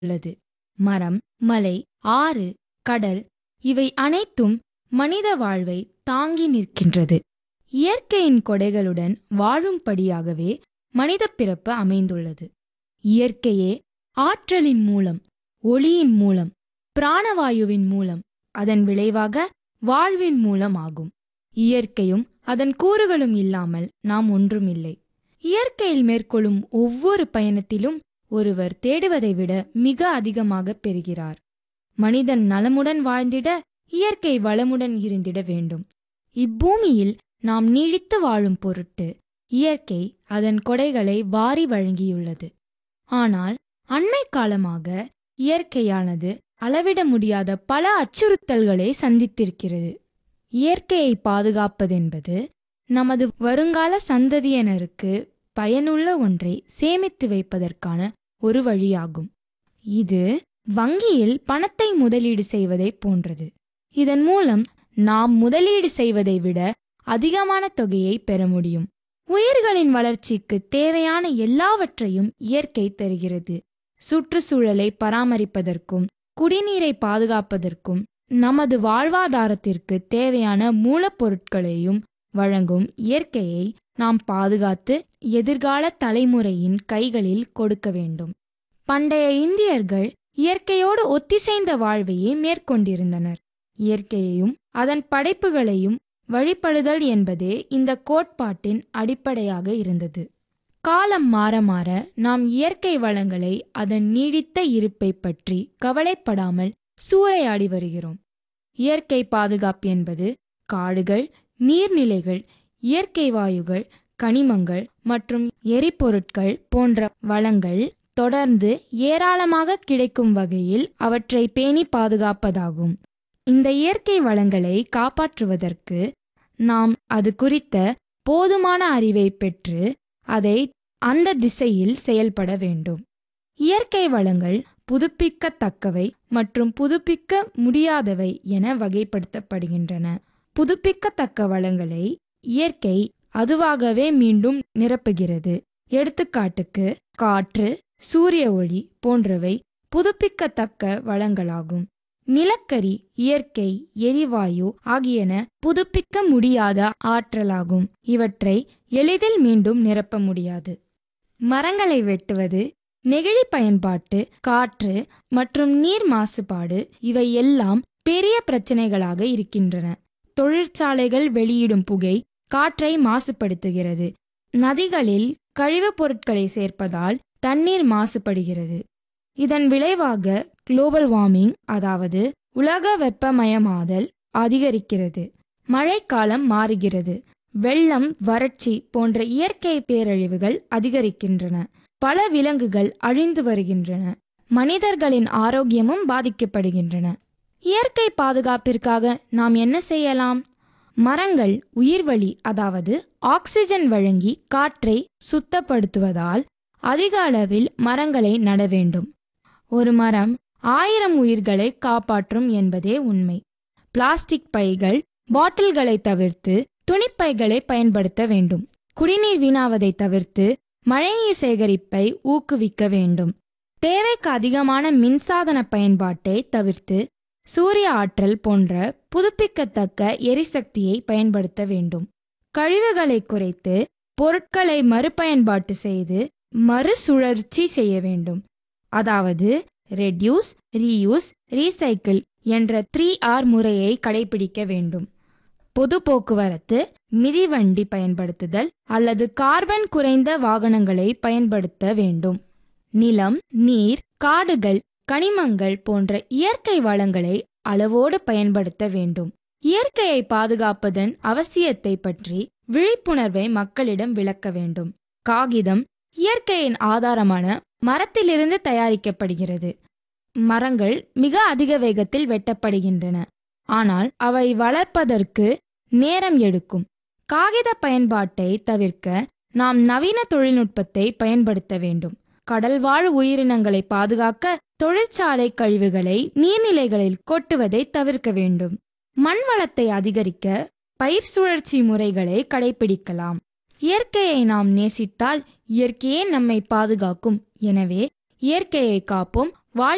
உள்ளது மரம் மலை ஆறு கடல் இவை அனைத்தும் மனித வாழ்வை தாங்கி நிற்கின்றது இயற்கையின் கொடைகளுடன் வாழும்படியாகவே மனித பிறப்பு அமைந்துள்ளது இயற்கையே ஆற்றலின் மூலம் ஒளியின் மூலம் பிராணவாயுவின் மூலம் அதன் விளைவாக வாழ்வின் மூலம் ஆகும் இயற்கையும் அதன் கூறுகளும் இல்லாமல் நாம் ஒன்றுமில்லை இயற்கையில் மேற்கொள்ளும் ஒவ்வொரு பயணத்திலும் ஒருவர் தேடுவதை விட மிக அதிகமாக பெறுகிறார் மனிதன் நலமுடன் வாழ்ந்திட இயற்கை வளமுடன் இருந்திட வேண்டும் இப்பூமியில் நாம் நீடித்து வாழும் பொருட்டு இயற்கை அதன் கொடைகளை வாரி வழங்கியுள்ளது ஆனால் அண்மை காலமாக இயற்கையானது அளவிட முடியாத பல அச்சுறுத்தல்களை சந்தித்திருக்கிறது இயற்கையை பாதுகாப்பதென்பது நமது வருங்கால சந்ததியினருக்கு பயனுள்ள ஒன்றை சேமித்து வைப்பதற்கான ஒரு வழியாகும் இது வங்கியில் பணத்தை முதலீடு செய்வதைப் போன்றது இதன் மூலம் நாம் முதலீடு செய்வதை விட அதிகமான தொகையை பெற முடியும் உயிர்களின் வளர்ச்சிக்கு தேவையான எல்லாவற்றையும் இயற்கை தருகிறது சுற்றுச்சூழலை பராமரிப்பதற்கும் குடிநீரை பாதுகாப்பதற்கும் நமது வாழ்வாதாரத்திற்கு தேவையான மூலப்பொருட்களையும் வழங்கும் இயற்கையை நாம் பாதுகாத்து எதிர்கால தலைமுறையின் கைகளில் கொடுக்க வேண்டும் பண்டைய இந்தியர்கள் இயற்கையோடு ஒத்திசைந்த வாழ்வையே மேற்கொண்டிருந்தனர் இயற்கையையும் அதன் படைப்புகளையும் வழிபடுதல் என்பதே இந்த கோட்பாட்டின் அடிப்படையாக இருந்தது காலம் மாற மாற நாம் இயற்கை வளங்களை அதன் நீடித்த இருப்பை பற்றி கவலைப்படாமல் சூறையாடி வருகிறோம் இயற்கை பாதுகாப்பு என்பது காடுகள் நீர்நிலைகள் இயற்கை வாயுகள் கனிமங்கள் மற்றும் எரிபொருட்கள் போன்ற வளங்கள் தொடர்ந்து ஏராளமாக கிடைக்கும் வகையில் அவற்றை பேணி பாதுகாப்பதாகும் இந்த இயற்கை வளங்களை காப்பாற்றுவதற்கு நாம் அது குறித்த போதுமான அறிவை பெற்று அதை அந்த திசையில் செயல்பட வேண்டும் இயற்கை வளங்கள் புதுப்பிக்கத்தக்கவை மற்றும் புதுப்பிக்க முடியாதவை என வகைப்படுத்தப்படுகின்றன புதுப்பிக்கத்தக்க வளங்களை இயற்கை அதுவாகவே மீண்டும் நிரப்புகிறது எடுத்துக்காட்டுக்கு காற்று சூரிய ஒளி போன்றவை புதுப்பிக்கத்தக்க வளங்களாகும் நிலக்கரி இயற்கை எரிவாயு ஆகியன புதுப்பிக்க முடியாத ஆற்றலாகும் இவற்றை எளிதில் மீண்டும் நிரப்ப முடியாது மரங்களை வெட்டுவது நெகிழி பயன்பாட்டு காற்று மற்றும் நீர் மாசுபாடு இவை எல்லாம் பெரிய பிரச்சனைகளாக இருக்கின்றன தொழிற்சாலைகள் வெளியிடும் புகை காற்றை மாசுபடுத்துகிறது நதிகளில் கழிவுப் பொருட்களை சேர்ப்பதால் தண்ணீர் மாசுபடுகிறது இதன் விளைவாக குளோபல் வார்மிங் அதாவது உலக வெப்பமயமாதல் அதிகரிக்கிறது மழைக்காலம் மாறுகிறது வெள்ளம் வறட்சி போன்ற இயற்கை பேரழிவுகள் அதிகரிக்கின்றன பல விலங்குகள் அழிந்து வருகின்றன மனிதர்களின் ஆரோக்கியமும் பாதிக்கப்படுகின்றன இயற்கை பாதுகாப்பிற்காக நாம் என்ன செய்யலாம் மரங்கள் உயிர்வழி அதாவது ஆக்சிஜன் வழங்கி காற்றை சுத்தப்படுத்துவதால் அதிக அளவில் மரங்களை நட வேண்டும் ஒரு மரம் ஆயிரம் உயிர்களை காப்பாற்றும் என்பதே உண்மை பிளாஸ்டிக் பைகள் பாட்டில்களை தவிர்த்து துணிப்பைகளை பயன்படுத்த வேண்டும் குடிநீர் வீணாவதை தவிர்த்து மழைநீர் சேகரிப்பை ஊக்குவிக்க வேண்டும் தேவைக்கு அதிகமான மின்சாதன பயன்பாட்டை தவிர்த்து சூரிய ஆற்றல் போன்ற புதுப்பிக்கத்தக்க எரிசக்தியை பயன்படுத்த வேண்டும் கழிவுகளை குறைத்து பொருட்களை மறுபயன்பாட்டு செய்து மறுசுழற்சி செய்ய வேண்டும் அதாவது ரெடியூஸ் ரீயூஸ் ரீசைக்கிள் என்ற த்ரீ ஆர் முறையை கடைபிடிக்க வேண்டும் பொது போக்குவரத்து மிதிவண்டி பயன்படுத்துதல் அல்லது கார்பன் குறைந்த வாகனங்களை பயன்படுத்த வேண்டும் நிலம் நீர் காடுகள் கனிமங்கள் போன்ற இயற்கை வளங்களை அளவோடு பயன்படுத்த வேண்டும் இயற்கையை பாதுகாப்பதன் அவசியத்தை பற்றி விழிப்புணர்வை மக்களிடம் விளக்க வேண்டும் காகிதம் இயற்கையின் ஆதாரமான மரத்திலிருந்து தயாரிக்கப்படுகிறது மரங்கள் மிக அதிக வேகத்தில் வெட்டப்படுகின்றன ஆனால் அவை வளர்ப்பதற்கு நேரம் எடுக்கும் காகித பயன்பாட்டை தவிர்க்க நாம் நவீன தொழில்நுட்பத்தை பயன்படுத்த வேண்டும் கடல்வாழ் உயிரினங்களை பாதுகாக்க தொழிற்சாலை கழிவுகளை நீர்நிலைகளில் கொட்டுவதை தவிர்க்க வேண்டும் மண் வளத்தை அதிகரிக்க பயிர் சுழற்சி முறைகளை கடைபிடிக்கலாம் இயற்கையை நாம் நேசித்தால் இயற்கையே நம்மை பாதுகாக்கும் எனவே இயற்கையை காப்போம்